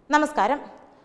നമസ്കാരം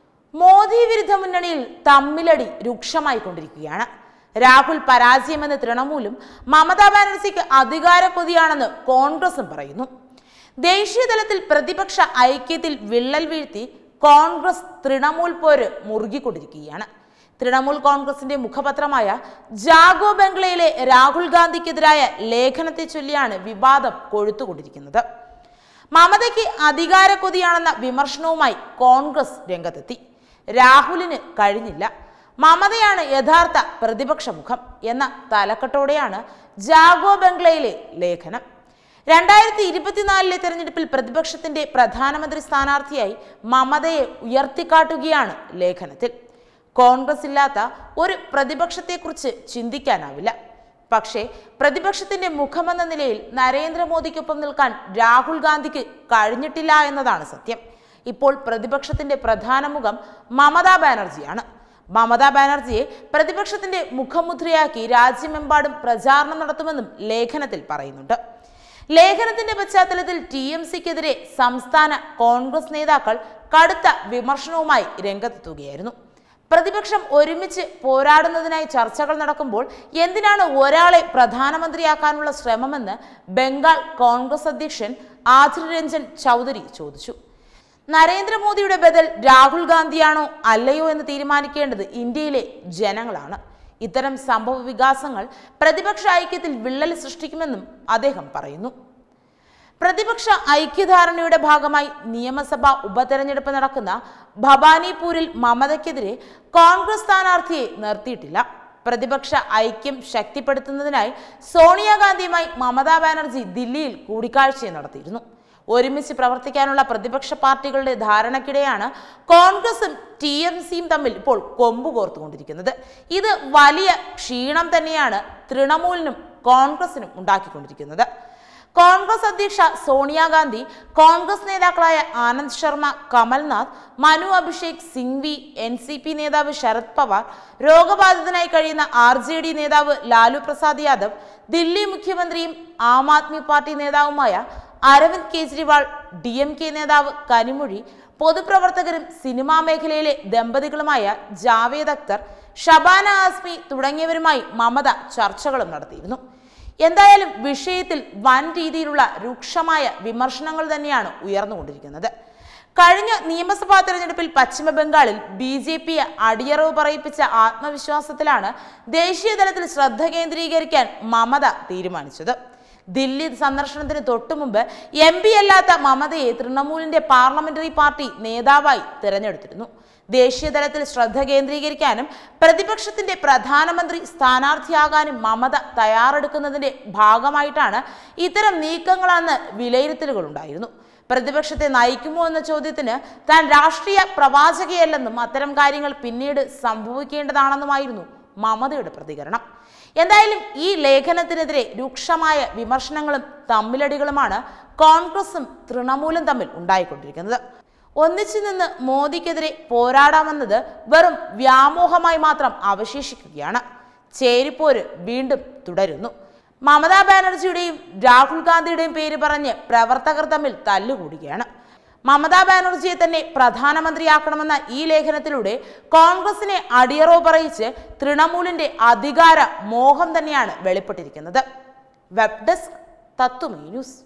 മോദി വിരുദ്ധ മുന്നണിയിൽ തമ്മിലടി രൂക്ഷമായി കൊണ്ടിരിക്കുകയാണ് രാഹുൽ പരാജയമെന്ന് തൃണമൂലും മമതാ ബാനർജിക്ക് അധികാര കൊതിയാണെന്ന് കോൺഗ്രസും പറയുന്നു ദേശീയ തലത്തിൽ പ്രതിപക്ഷ ഐക്യത്തിൽ വിള്ളൽ വീഴ്ത്തി കോൺഗ്രസ് തൃണമൂൽ പോര് മുറുകിക്കൊണ്ടിരിക്കുകയാണ് തൃണമൂൽ കോൺഗ്രസിന്റെ മുഖപത്രമായ ജാഗോ ബംഗ്ലയിലെ രാഹുൽ ഗാന്ധിക്കെതിരായ ലേഖനത്തെ ചൊല്ലിയാണ് വിവാദം കൊഴുത്തുകൊണ്ടിരിക്കുന്നത് മമതയ്ക്ക് അധികാര കൊതിയാണെന്ന വിമർശനവുമായി കോൺഗ്രസ് രംഗത്തെത്തി രാഹുലിന് കഴിഞ്ഞില്ല മമതയാണ് യഥാർത്ഥ പ്രതിപക്ഷ മുഖം എന്ന തലക്കെട്ടോടെയാണ് ജാഗോ ബംഗ്ലയിലെ ലേഖനം രണ്ടായിരത്തി ഇരുപത്തിനാലിലെ തെരഞ്ഞെടുപ്പിൽ പ്രതിപക്ഷത്തിന്റെ പ്രധാനമന്ത്രി സ്ഥാനാർത്ഥിയായി മമതയെ ഉയർത്തിക്കാട്ടുകയാണ് ലേഖനത്തിൽ കോൺഗ്രസ് ഇല്ലാത്ത ഒരു പ്രതിപക്ഷത്തെക്കുറിച്ച് ചിന്തിക്കാനാവില്ല പക്ഷേ പ്രതിപക്ഷത്തിന്റെ മുഖമെന്ന നിലയിൽ നരേന്ദ്രമോദിക്കൊപ്പം നിൽക്കാൻ രാഹുൽ ഗാന്ധിക്ക് കഴിഞ്ഞിട്ടില്ല എന്നതാണ് സത്യം ഇപ്പോൾ പ്രതിപക്ഷത്തിന്റെ പ്രധാന മുഖം മമതാ ബാനർജിയാണ് മമതാ ബാനർജിയെ പ്രതിപക്ഷത്തിന്റെ മുഖമുദ്രയാക്കി രാജ്യമെമ്പാടും പ്രചാരണം നടത്തുമെന്നും ലേഖനത്തിൽ പറയുന്നുണ്ട് ലേഖനത്തിന്റെ പശ്ചാത്തലത്തിൽ ടി എം സിക്കെതിരെ സംസ്ഥാന കോൺഗ്രസ് നേതാക്കൾ കടുത്ത വിമർശനവുമായി രംഗത്തെത്തുകയായിരുന്നു പ്രതിപക്ഷം ഒരുമിച്ച് പോരാടുന്നതിനായി ചർച്ചകൾ നടക്കുമ്പോൾ എന്തിനാണ് ഒരാളെ പ്രധാനമന്ത്രിയാക്കാനുള്ള ശ്രമമെന്ന് ബംഗാൾ കോൺഗ്രസ് അധ്യക്ഷൻ ആധിർ രഞ്ജൻ ചൗധരി ചോദിച്ചു നരേന്ദ്രമോദിയുടെ ബദൽ രാഹുൽ ഗാന്ധിയാണോ അല്ലയോ എന്ന് തീരുമാനിക്കേണ്ടത് ഇന്ത്യയിലെ ജനങ്ങളാണ് ഇത്തരം സംഭവ വികാസങ്ങൾ പ്രതിപക്ഷ ഐക്യത്തിൽ വിള്ളൽ സൃഷ്ടിക്കുമെന്നും അദ്ദേഹം പറയുന്നു പ്രതിപക്ഷ ഐക്യധാരണയുടെ ഭാഗമായി നിയമസഭാ ഉപതെരഞ്ഞെടുപ്പ് നടക്കുന്ന ഭവാനിപൂരിൽ മമതയ്ക്കെതിരെ കോൺഗ്രസ് സ്ഥാനാർത്ഥിയെ നിർത്തിയിട്ടില്ല പ്രതിപക്ഷ ഐക്യം ശക്തിപ്പെടുത്തുന്നതിനായി സോണിയാഗാന്ധിയുമായി മമതാ ബാനർജി ദില്ലിയിൽ കൂടിക്കാഴ്ച നടത്തിയിരുന്നു ഒരുമിച്ച് പ്രവർത്തിക്കാനുള്ള പ്രതിപക്ഷ പാർട്ടികളുടെ ധാരണക്കിടെയാണ് കോൺഗ്രസും ടി എം സിയും തമ്മിൽ ഇപ്പോൾ കൊമ്പ് കോർത്തുകൊണ്ടിരിക്കുന്നത് ഇത് വലിയ ക്ഷീണം തന്നെയാണ് തൃണമൂലിനും കോൺഗ്രസിനും ഉണ്ടാക്കിക്കൊണ്ടിരിക്കുന്നത് കോൺഗ്രസ് അധ്യക്ഷ സോണിയാഗാന്ധി കോൺഗ്രസ് നേതാക്കളായ Anand Sharma Kamal Nath Manu Abhishek Singhvi N C P നേതാവ് ശരത് പവാർ രോഗബാധിതനായി കഴിയുന്ന ആർ ജെ ഡി നേതാവ് ലാലു പ്രസാദ് യാദവ് ദില്ലി മുഖ്യമന്ത്രിയും ആം ആദ്മി പാർട്ടി നേതാവുമായ Arvind Kejriwal D M K നേതാവ് കനിമൊഴി പൊതുപ്രവർത്തകരും സിനിമാ മേഖലയിലെ ദമ്പതികളുമായ ജാവേദ് അക്തർ ഷബാന ആസ്മി തുടങ്ങിയവരുമായി മമത ചർച്ചകളും നടത്തിയിരുന്നു എന്തായാലും വിഷയത്തിൽ വൻ രീതിയിലുള്ള രൂക്ഷമായ വിമർശനങ്ങൾ തന്നെയാണ് ഉയർന്നുകൊണ്ടിരിക്കുന്നത് കഴിഞ്ഞ നിയമസഭാ തെരഞ്ഞെടുപ്പിൽ പശ്ചിമ ബംഗാളിൽ ബി ജെ പിയെ അടിയറവ് പറയിപ്പിച്ച ആത്മവിശ്വാസത്തിലാണ് ദേശീയ തലത്തിൽ ശ്രദ്ധ കേന്ദ്രീകരിക്കാൻ മമത തീരുമാനിച്ചത് ദില്ലി സന്ദർശനത്തിന് തൊട്ടുമുമ്പ് എം പി അല്ലാത്ത മമതയെ തൃണമൂലിന്റെ പാർലമെന്ററി പാർട്ടി നേതാവായി തിരഞ്ഞെടുത്തിരുന്നു ദേശീയ തലത്തിൽ ശ്രദ്ധ കേന്ദ്രീകരിക്കാനും പ്രതിപക്ഷത്തിന്റെ പ്രധാനമന്ത്രി സ്ഥാനാർത്ഥിയാകാനും മമത തയ്യാറെടുക്കുന്നതിന്റെ ഭാഗമായിട്ടാണ് ഇത്തരം നീക്കങ്ങളെന്ന് വിലയിരുത്തലുകൾ ഉണ്ടായിരുന്നു പ്രതിപക്ഷത്തെ നയിക്കുമോ എന്ന ചോദ്യത്തിന് താൻ രാഷ്ട്രീയ പ്രവാചകയല്ലെന്നും അത്തരം കാര്യങ്ങൾ പിന്നീട് സംഭവിക്കേണ്ടതാണെന്നുമായിരുന്നു മമതയുടെ പ്രതികരണം എന്തായാലും ഈ ലേഖനത്തിനെതിരെ രൂക്ഷമായ വിമർശനങ്ങളും തമ്മിലടികളുമാണ് കോൺഗ്രസും തൃണമൂലും തമ്മിൽ ഉണ്ടായിക്കൊണ്ടിരിക്കുന്നത് ഒന്നിച്ചു നിന്ന് മോദിക്കെതിരെ പോരാടാമെന്നത് വെറും വ്യാമോഹമായി മാത്രം അവശേഷിക്കുകയാണ് ചേരിപ്പോര് വീണ്ടും തുടരുന്നു മമതാ ബാനർജിയുടെയും രാഹുൽ ഗാന്ധിയുടെയും പേര് പറഞ്ഞ് പ്രവർത്തകർ തമ്മിൽ തല്ലുകൂടുകയാണ് മമതാ ബാനർജിയെ തന്നെ പ്രധാനമന്ത്രിയാക്കണമെന്ന ഈ ലേഖനത്തിലൂടെ കോൺഗ്രസിനെ അടിയറവ് പറയിച്ച് തൃണമൂലിന്റെ അധികാര മോഹം തന്നെയാണ് വെളിപ്പെട്ടിരിക്കുന്നത് വെബ് ഡെസ്ക് തത്വമേ ന്യൂസ്